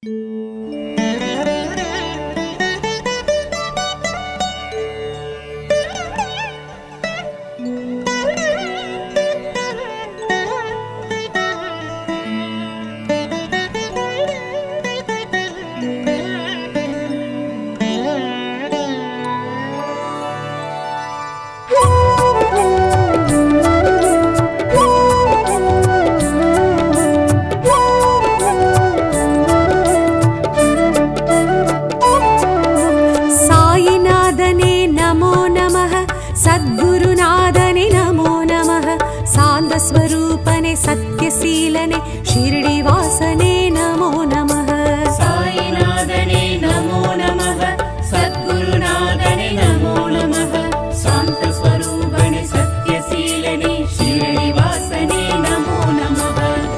सायिनाथने नमो नमः सद्गुरुनाथने नमो नमः सान्दस्वरूपने सत्यशीलने शिरडिवासने नमो नमः सायिनाथने नमो नमः सद्गुरुनाथने नमो नमः शान्तस्वरूपणे सत्यशीलने शिरडिवासने नमो नमः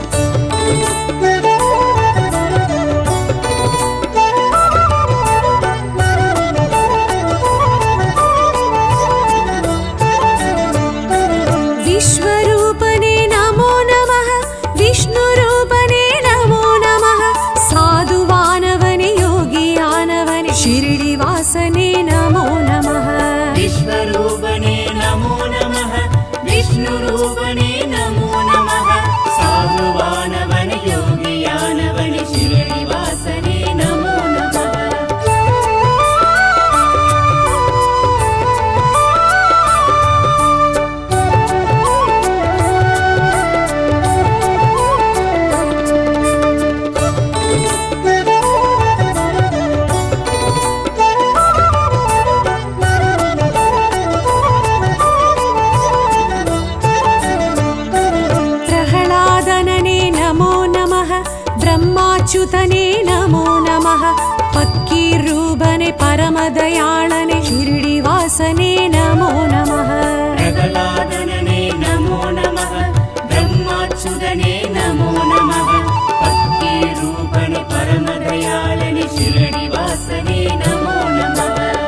विश्वरूपने नमो नमः विष्णुरूपने नमो नमः साधुवानवने योगियानवने शिरडिवासने नमो नमः विश्वरूपणे नमो नमः विष्णुरूपणे नमो नमः साधुवानवन योगियानवन शिरडिवासने नमो नमः प्रह्लादनने नमो नमः ब्रह्माच्युतने नमो नमः पक्कीरूपने परमदयाळने शिरडिवासने नमो नमः प्रगलादनने नमो नमः ब्रह्माच्युतने नमो नमः भक्तिरूपणे परमदयालने शिरडिवासने नमो नमः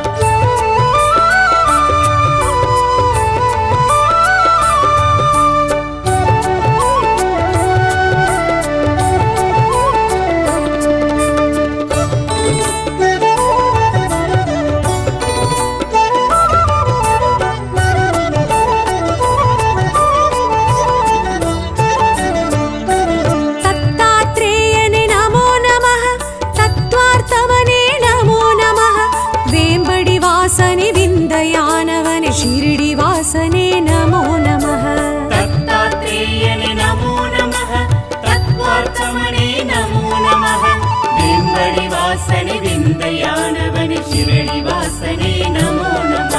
दत्तात्रेयने नमो नमः तत्त्वार्थवने नमो नमः वेम्बडिवासने विन्दयानवने शिरडिवासने नमो नमः दत्तात्रेयने नमो नमः तत्त्वार्थमणे नमो नमः बिम्बडिवासने विन्दयानवने शिरडिवासने नमो नमः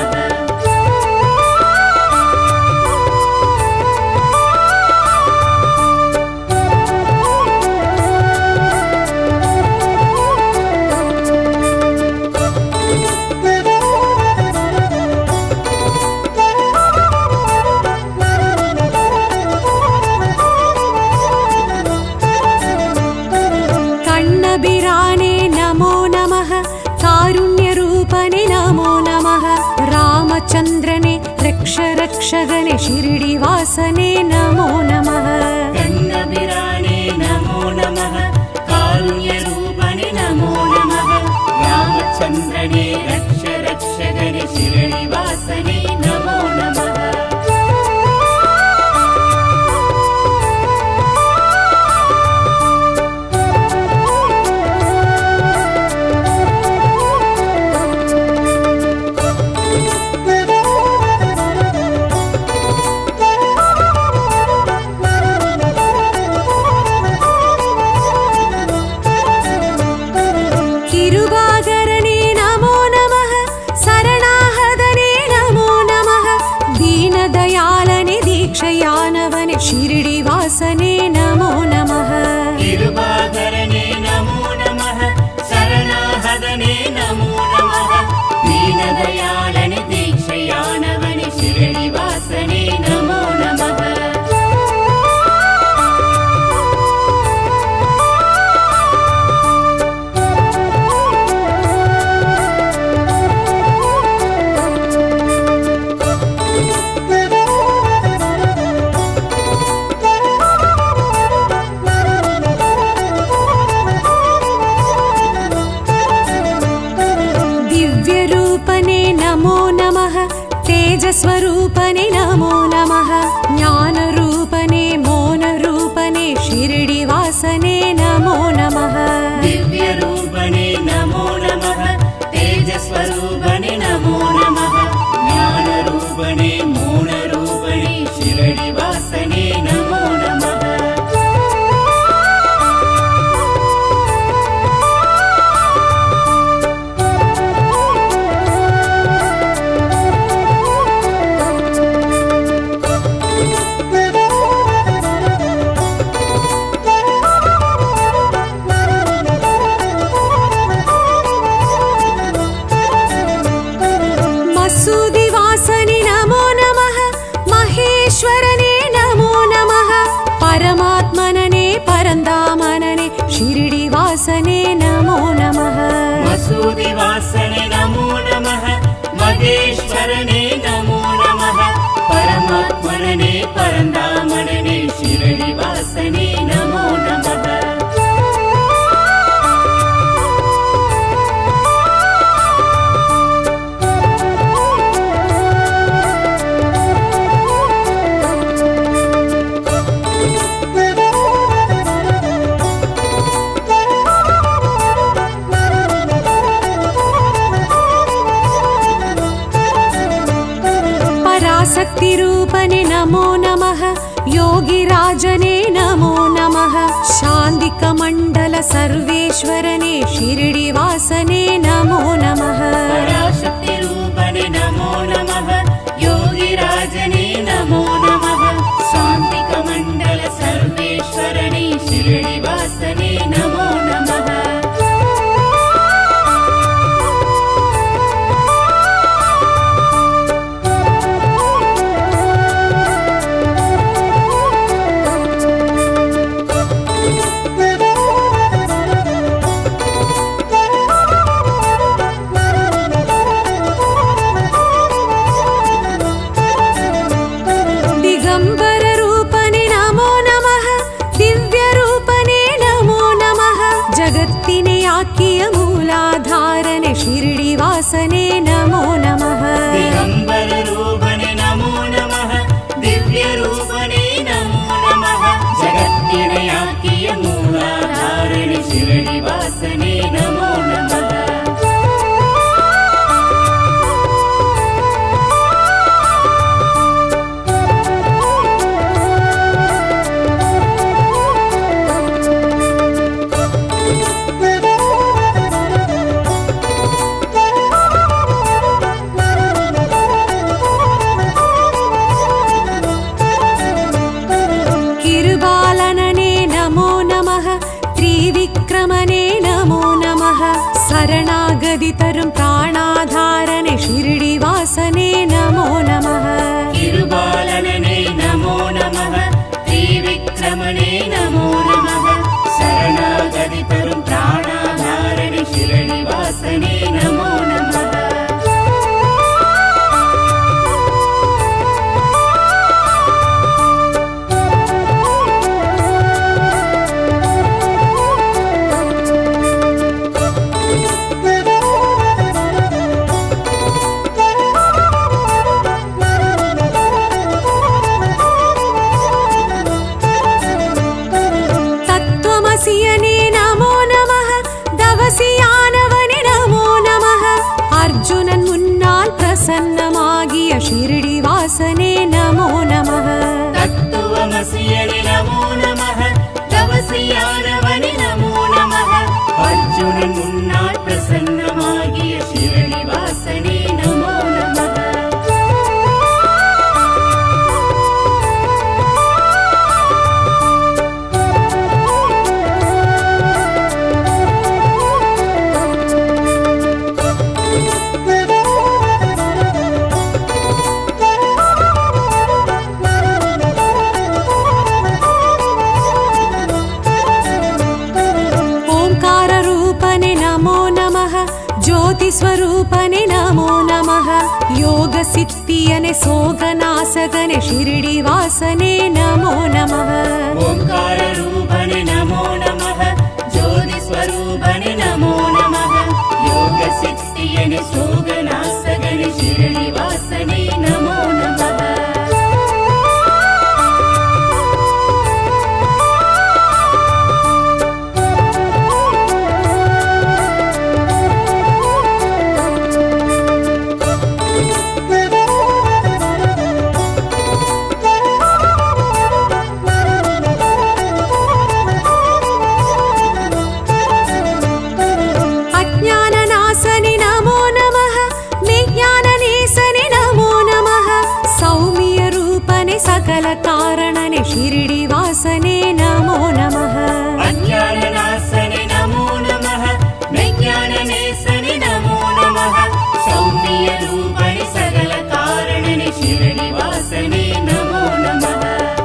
कण्णबिराने नमो नमः कारुण्यरूपने नमो नमः रामचन्द्रने रक्ष रक्षगने शिरडिवासने नमो नमः कन्नबिराणे नमो नमः कारुण्यरूपणे नमो नमः रामचन्द्रने रक्ष रक्षगणे शिरडिवासने नमो नमः किरुबागरणे नमो नमः शरणाहदने नमो तेजस्वरूपने नमो नमः ज्ञानरूपने मौनरूपने शिरडिवासने नमो नमः दिव्यरूपणे नमो नमः तेजस्वरूपणे नमो नमः ज्ञानरूपणे मौनरूपणे शिरडिवासने नमो नमः मसूदिवासने नमो नमः महेश्वरने नमो नमः परमात्मनने परन्दामनने शिरडिवासने नमो नमः मसूदिवासने नमो नमः महेश्वरने नमो नमः परमात्मने परन्दामणने शिरडिवासने नमो नमः पराशक्तिरूपने नमो नमः योगिराजने नमो नमः शान्तिकमण्डल सर्वेश्वरने शिरडिवासने नमो नमः पराशक्तिरूपणे नमो नमः योगिराजने नमो नमः शान्तिकमण्डल सर्वेश्वरणे शिरडिवासने नमो नमः दिगम्बररूपने नमो नमः दिव्यरूपने नमो नमः जगत्तिने आकिय मूलाधारने शिरडिवासने नमो नमः दिगम्बररूपणे नमो नमः दिव्यरूपणे नमो नमः जगत्निरयाकिय मूलाधारणे शिरडिवासने नमो नमः किरुबालनने नमो नमः त्रिविक्रमने नमो नमः शरणागदितरुं प्राणाधारने शिरडिवासने नमो नमः तिरुबालनने नमो नमः त्रिविक्रमणे नमो नमः शरणागतितरुं प्राणाधारणे शिरडिवासने नमो नमः तत्त्वमसियने नमो नमः दवसियानवने नमो नमः अर्जुनन् मुन्नाल् प्रसन्नमागिय शिरडिवासने नमो नमः तत्त्वमसियने नमो नमः तवसियानवनि नमो नमः अर्जुनन् मुन्नाट् प्रसन्नमागिय शिरडिवासने नमो नमः ओङ्काररूपने नमो नमः ज्योतिस्वरूपने नमो नमः योगसिद्धियने सोगनासगने शिरडिवासने नमो नमः ओङ्काररूपणे नमो नमः ज्योतिस्वरूपणे नमो नमः योगसिद्धियने सोगनासगणे शिरडिवासने नमो सकलकारणने शिरिडिवासने नमो नमः अज्ञाननाशने नमो नमः विज्ञाननेशने नमो नमः सौम्यरूपणि सकलकारणनि शिरनिवासने नमो नमः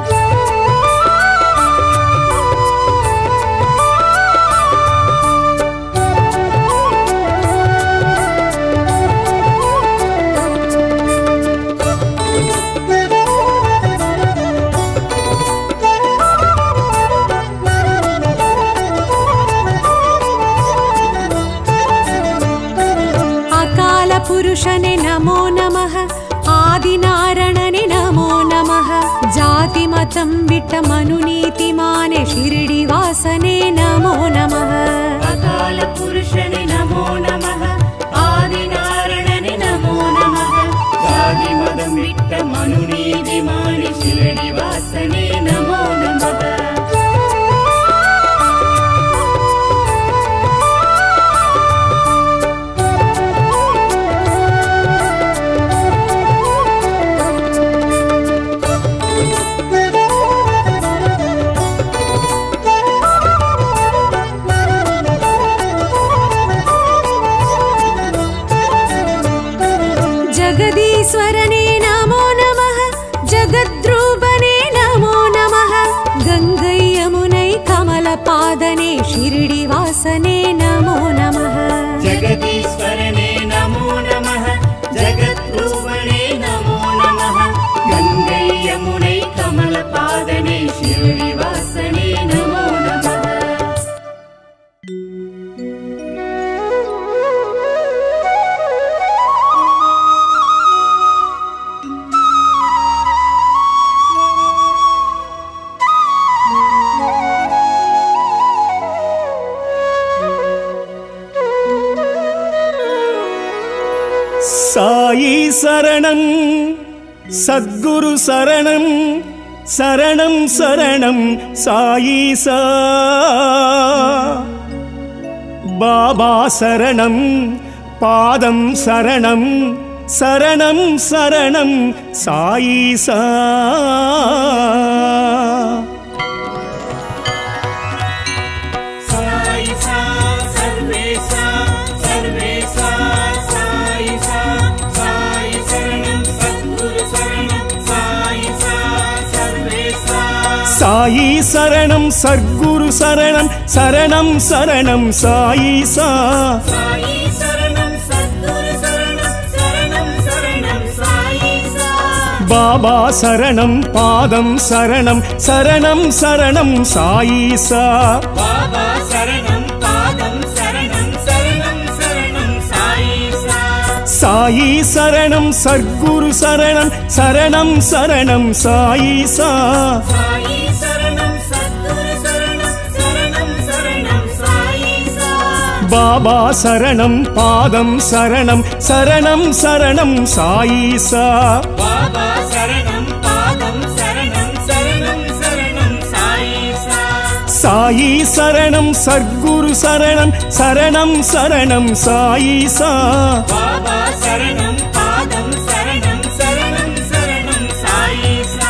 अकालपुरुषने नमो नमः आदिनारणने नमो नमः जातिमतं विट्टमनुनीतिमाने शिरिडिवासने नमो नमः अकालपुरुषने नमो नमः आदिनारणने नमो नमः जातिमदं विट्टमनुनीतिमानि शिरनिवासने नमो नमः जगदीश्वरने नमो नमः जगद्रूपने नमो नमः गङ्गै यमुनै कमलपादने शिरिडिवासने नमो नमः जगदीश्वरने नमो नमः जगद्रूपणे नमो नमः गङ्गै यमुनै कमलपादने शिवनिवासने नमो नमः சாயி சரணம் சத்குரு சரணம் சரணம் சரணம் சாயீசா பாபா சரணம் பாதம் சரணம் சரணம் சரணம் சாயீசா सायिसा सर्वेशा सर्वेशा सायिसा सायि शरणं सद्गुरु शरणं सायिसा सर्वेशा சாயி சரணம் சத்குரு சரணம் சரணம் சரணம் சாயீசா सायि शरणं सद्गुरु शरणं शरणं शरणं सायिसा பாபா சரணம் பாதம் சரணம் சரணம் சரணம் சாயீசா बाबा शरणं पादं शरणं शरणं शरणं सायिसा சாயி சரணம் சத்குரு சரணம் சரணம் சரணம் சாயீசா सायि शरणं सद्गुरु शरणं शरणं शरणं सायिसा பாபா சரணம் பாதம் சரணம் சரணம் சரணம் சாயீசா बाबा शरणं पादं शरणं शरणं शरणं सायिसा சாயி சரணம் சத்குரு சரணம் சரணம் சரணம் சாயீசா बाबा शरणं पादं शरणं शरणं शरणं सायिसा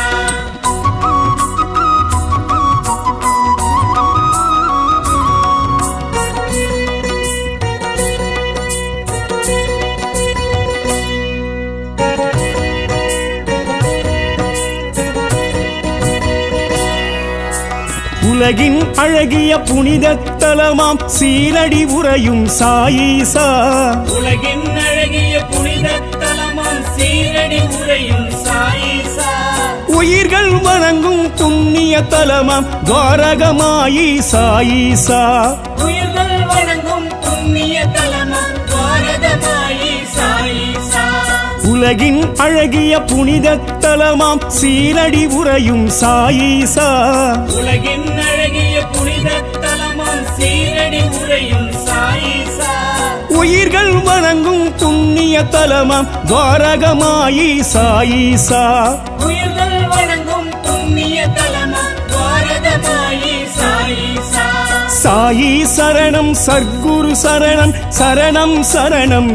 உலகின் அழகிய புனித தலமாம் சீரடி உறையும் சாயீசா உலகின் அழகிய புனித தலமாம் சீரடி உறையும் சாயிசா உயிர்கள் வணங்கும் புண்ணிய தலமாம் துவாரகமாயி சாயீசா உயிர்கள் வணங்கும் புண்ணிய தலமாம் பாரதமாயி சாயிசா உலகின் அழகிய புனித தலமாம் சீரடி உறையும் சாயீசா உலகின் அழகிய புனித தலமாம் சீரடி உறையும் சாயிசா உயிர்கள் வணங்கும் புண்ணிய தலமாம் துவாரகமாயி சாயீசா உயிர்கள் வணங்கும் புண்ணிய தலமாம் பாரதமாயி சாயிசா சாயி சரணம் சர்க்குரு சரணம் சரணம் சரணம்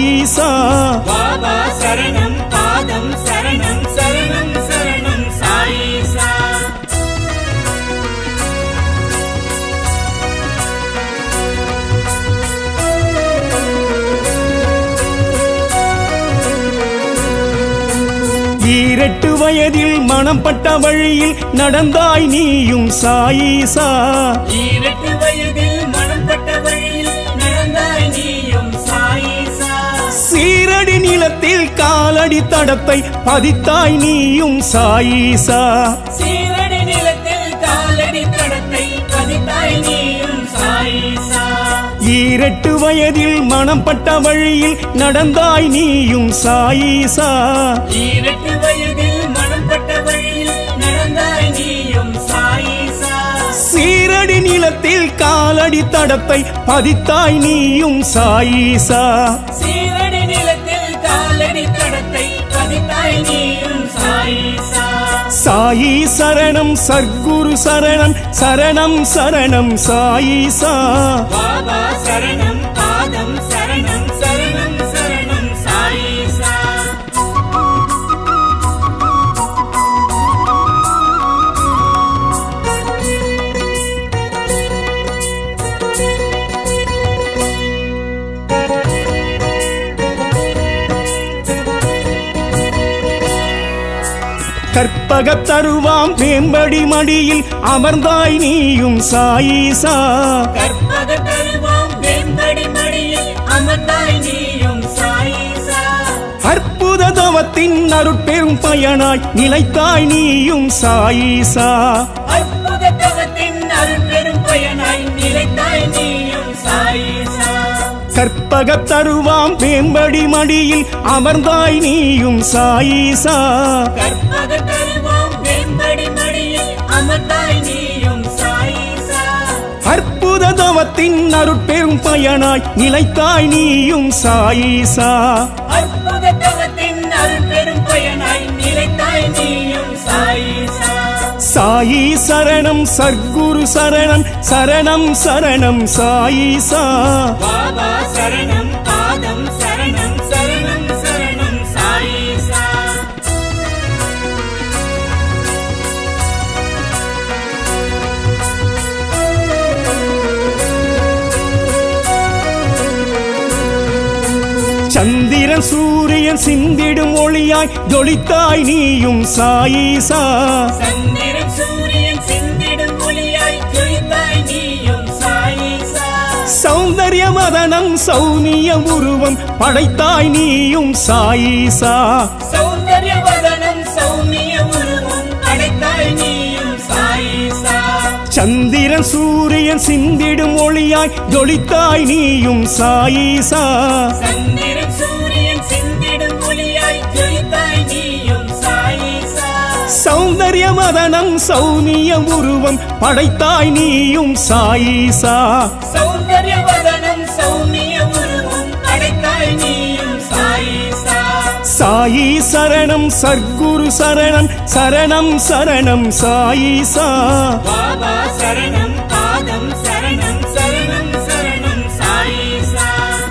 சாயீசா பாபா சரணம் பாதம் சரணம் சரணம் சரணம் சாயி ஈரெட்டு வயதில் மனம் பட்ட வழியில் நடந்தாய் நீயும் சாயீசா ஈரட்டு வயதில் மனம் பட்ட வழியில் நடந்தாய் நீயும் சாயிசா சீரடி நிலத்தில் காலடி தடத்தை பதித்தாய் நீயும் சாயீசா சீரடி நிலத்தில் காலடி தடத்தை பதித்தாய் நீயும் சாயிசா ஈரெட்டு வயதில் மனம் பட்ட வழியில் நடந்தாய் நீயும் சாயீசா ஈரட்டு வயதில் மனம் பட்ட வழியில் நடந்தாய் நீயும் சாயிசா சீரடி நிலத்தில் காலடி தடத்தை பதித்தாய் நீயும் சாயீசா சீரடி நிலத்தில் காலடி தடத்தை பதித்தாய் நீயும் சாயிசா சாயி சரணம் சர்க்குரு சரணம் சரணம் சரணம் சாயீசா பாபா சரணம் பாதம் சரணம் சரணம் சரணம் சாயிசா கற்பகத் தருவாம் வேம்படி மடியில் அமர்ந்தாய் நீயும் சாயீசா கற்பக தருவாம் வெம்படி மடியில் அமர்ந்தாய் நீயும் சாயிசா அற்புத தவத்தின் அருட்பெரும் பயனாய் நிலைத்தாய் நீயும் சாயீசா அற்புத தவத்தின் அருள் பெரும் பயனாய் நிலைத்தாய் நீயும் சாயிசா கற்பகத் தருவாம் வேம்படி மடியில் அமர்ந்தாய் நீயும் சாயீசா கற்பக தருவாம் வெம்படி மடியில் அமர்ந்தாய் நீயும் சாயிசா அற்புத தவத்தின் அருட்பெரும் பயனாய் நிலைத்தாய் நீயும் சாயீசா அற்புத தவத்தின் அருள் பெரும் பயனாய் நிலைத்தாய் நீயும் சாயிசா சாயி சரணம் சர்க்குரு சரணம் சரணம் சரணம் சாயீசா பாபா சரணம் பாதம் சரணம் சரணம் சரணம் சாயிசா சந்திரன் சூரியன் சிந்திடும் ஒளியாய் ஜொலித்தாய் நீயும் சாயீசா சந்திரன் சூரியன் சிந்திடும் ஒளியாய் ஜொலித்தாய் நீயும் சாயிசா சௌந்தர்ய மதனம் சௌமிய உருவம் படைத்தாய் நீயும் சாயீசா சௌந்தர்ய வதனம் சௌமிய உருவம் அடைத்தாய் நீயும் சாயிசா சந்திரன் சூரியன் சிந்திடும் ஒளியாய் ஜொலித்தாய் நீயும் சாயீசா சந்திரன் சூரியன் சிந்திடும் ஒளியாய் ஜொலித்தாய் நீயும் சாயிசா சௌந்தர்ய மதனம் சௌமிய உருவம் படைத்தாய் நீயும் சாயீசா சௌந்தர்ய வதனம் சௌமிய உருவம் அடைத்தாய் நீயும் சாயிசா சாயி சரணம் சர்க்குரு சரணம் சரணம் சரணம் சாயீசா பாபா சரணம் பாதம் சரணம் சரணம் சரணம் சாயிசா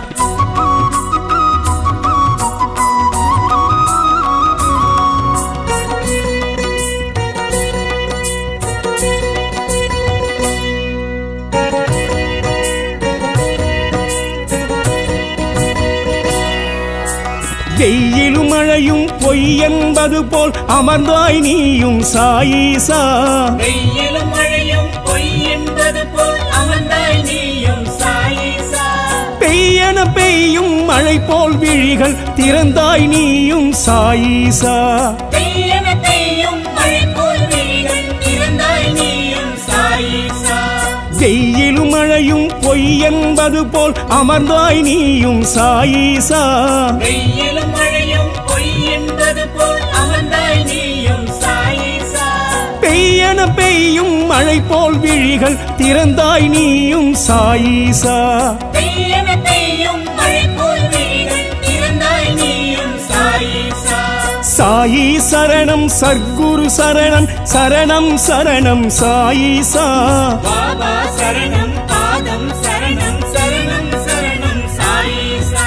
வெயிலும் மழையும் பொய் என்பது போல் அமர்ந்தாய் நீயும் சாயீசா வெயிலும் மழையும் பொய் என்பது போல் அமர்ந்தாய் நீயும் சாயிசா பெய்யன பெய்யும் மழை போல் விழிகள் திறந்தாய் நீயும் சாயீசா பெய்யன பெய்யும் மழை போல் விழிகள் திறந்தாய் நீயும் சாயிசா வெயிலும் மழையும் பொய் என்பது போல் அமர்ந்தாய் நீயும் சாயீசா வெயிலும் மழையும் பொய் என்பது போல் அமர்ந்தாய் நீயும் சாயிசா பெய்யன பெய்யும் மழை போல் விழிகள் திறந்தாய் நீயும் சாயீசா பெய்யன பெய்யும் மழை போல் விழிகள் திறந்தாய் நீயும் சாயிசா சாயி சரணம் சர்க்குரு சரணம் சரணம் சரணம் சாயீசா பாபா சரணம் பாதம் சரணம் சரணம் சரணம் சாயிசா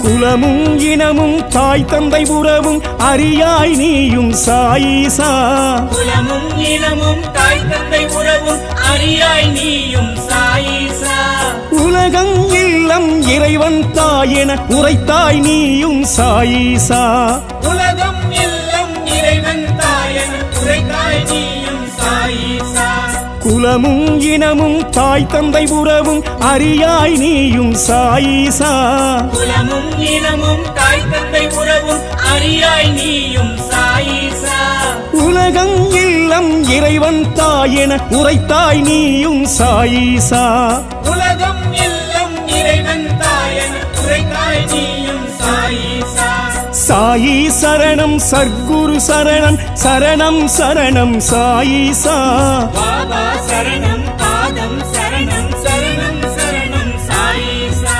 குலமும் இனமும் தாய் தந்தை உறவும் அறியாய் நீயும் சாயிசா குலமும் இனமும் தாய் தந்தை உறவும் அறியாய் நீயும் சாயிசா உலகம் இல்லம் இறைவன் தாயென உரைத்தாய் நீயும் சாயிசா உலகம் எல்லாம் இறைவன் தாயன் உரைத்தாய் நீயும் சாயிசா குலமும் இனமும் தாய் தந்தை உறவும் அறியாய் நீயும் சாயிசா குலமும் இனமும் தாய் தந்தை உறவும் அறியாய் நீயும் சாயிசா உலகம் இல்லம் இறைவன் தாயென உரைத்தாய் நீயும் சாயிசா உலகம் எல்லாம் இறைவன் தாயன் உரைத்தாய் நீயும் சாயிசா சாயி சரணம் சர்க்குரு சரணம் சரணம் சரணம் சாயிசா பாபா சரணம் பாதம் சரணம் சரணம் சரணம் சாயிசா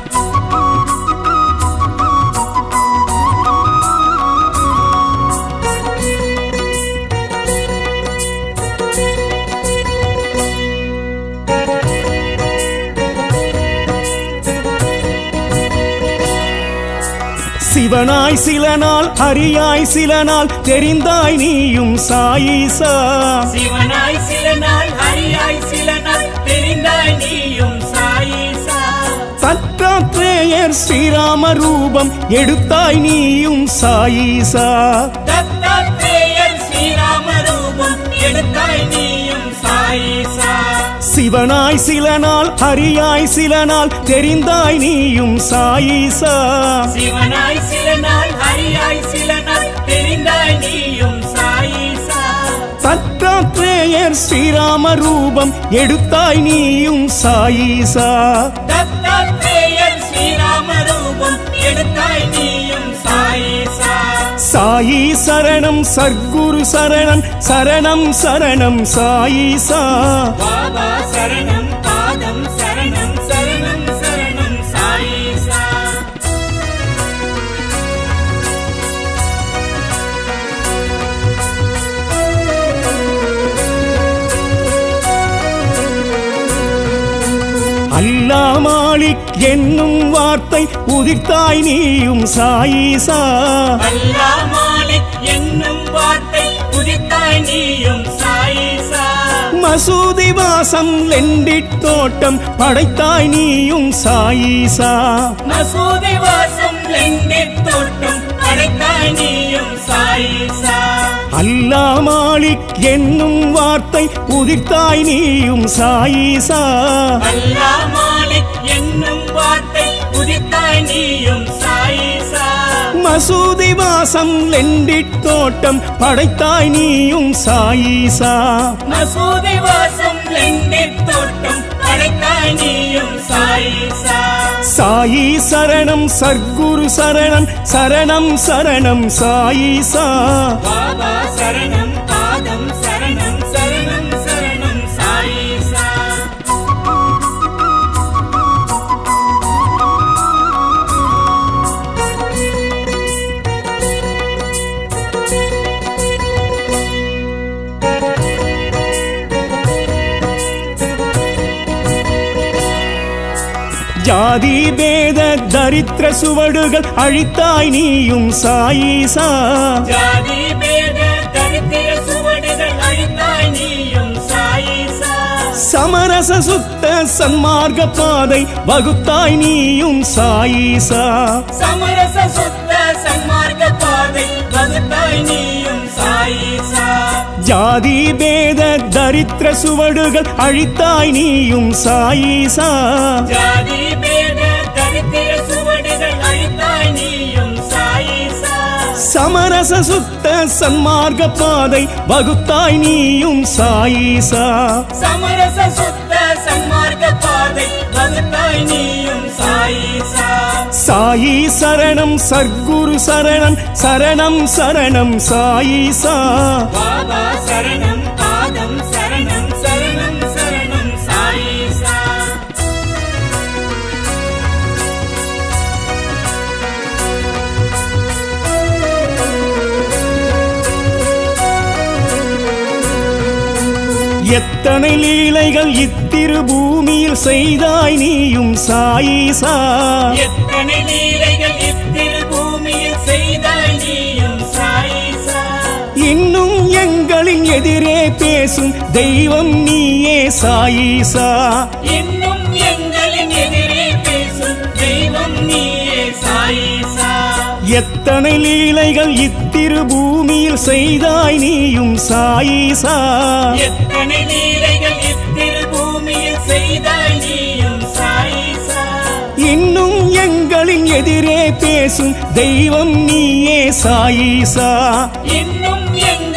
சிவனாய் சில நாள் ஹரியாய் சில நாள் தெரிந்தாய் நீயும் சாயிசா சிவனாய் சில நாள் ஹரியாய் சில நாள் தெரிந்தாய் நீயும் சாயிசா தத்தாத்ரேயர் ஸ்ரீராம ரூபம் எடுத்தாய் நீயும் சாயிசா தத்தாத்ரேயர் ஸ்ரீராம ரூபம் எடுத்தாய் நீயும் சாயிசா சிவனாய் சில நாள் ஹரியாய் சில நாள் தெரிந்தாய் நீயும் சாயிசா சிவனாய் சில நாள் ஹரியாய் சில நாள் தெரிந்தாய் நீயும் சாயிசா தத்தாத்ரேயர் ஸ்ரீராம ரூபம் எடுத்தாய் நீயும் சாயிசா தத்தாத்ரேயர் ஸ்ரீராம ரூபம் எடுத்தாய் நீயும் சாயிசா சாயி சரணம் சர்க்குரு சரணம் சரணம் சரணம் சாயிசா பாபா சரணம் பாதம் சரணம் சரணம் சரணம் சாயிசா அல்லா மாலிக் என்னும் வார்த்தை உதிர்த்தாய் நீயும் சாயிசா அல்லா மாலிக் என்னும் வார்த்தை உதித்தாய் நீயும் சாயிசா மசூதி வாசம் லெண்டிட் தோட்டம் படைத்தாய் நீயும் சாயிசா மசூதி வாசம் லெண்டித் தோட்டம் அடைத்தாய் நீயும் சாயிசா அல்லா மாலிக் என்னும் வார்த்தை உதிர்த்தாய் நீயும் சாயிசா அல்லா மாலிக் என்னும் வார்த்தை உதித்தாய் நீயும் சாயிசா மசூதி வாசம் லெண்டிட் தோட்டம் படைத்தாய் நீயும் சாயிசா மசூதி வாசம் லெண்டித் தோட்டம் அடைத்தாய் நீயும் சாயிசா சாயி சரணம் சர்க்குரு சரணம் சரணம் சரணம் சாயிசா பாபா சரணம் பாதம் சரணம் சரணம் சரணம் சாயிசா ஜாதி பேத தரித்திர சுவடுகள் அழித்தாய் நீயும் சாயிசா ஜாதி பேத தரித்திர சுவடுகள் அழித்தாய் நீயும் சாயிசா சமரச சுத்த சன்மார்க்க பாதை வகுத்தாய் நீயும் சாயிசா சமரச சுத்த சன்மார்க்க பாதை வகுத்தாய் நீயும் சாயிசா ஜாதி பேத தரித்திர சுவடுகள் அழித்தாய் நீயும் சாயிசா ஜாதி பேத தரித்திர சுவடுகள் அழித்தாய் நீயும் சாயிசா சமரச சுத்த சன்மார்க்க பாதை வகுத்தாய் நீயும் சாயிசா சமரச சுத்த சன்மார்க்க பாதை வகுத்தாய் நீயும் சாயிசா சாயி சரணம் சர்க்குரு சரணம் சரணம் சரணம் சாயிசா பாபா சரணம் பாதம் சரணம் சரணம் சரணம் சாயிசா எத்த எத்தனை லீலைகள் இத்திரு பூமியில் செய்தாய் நீயும் சாயிசா எத்தனை லீலைகள் இத்திரு பூமியில் செய்தாய் நீயும் சாயிசா இன்னும் எங்களின் எதிரே பேசும் தெய்வம் நீயே சாயிசா இன்னும் எங்களின் எதிரே பேசும் தெய்வம் நீயே சாயிசா எத்தனை லீலைகள் இத்திரு பூமியில் செய்தாய் நீயும் சாயிசா எத்தனை லீலைகள் இத்திரு பூமியில் செய்தாய் நீயும் சாயிசா இன்னும் எங்களின் எதிரே பேசும் தெய்வம் நீயே சாயிசா இன்னும் எங்கள்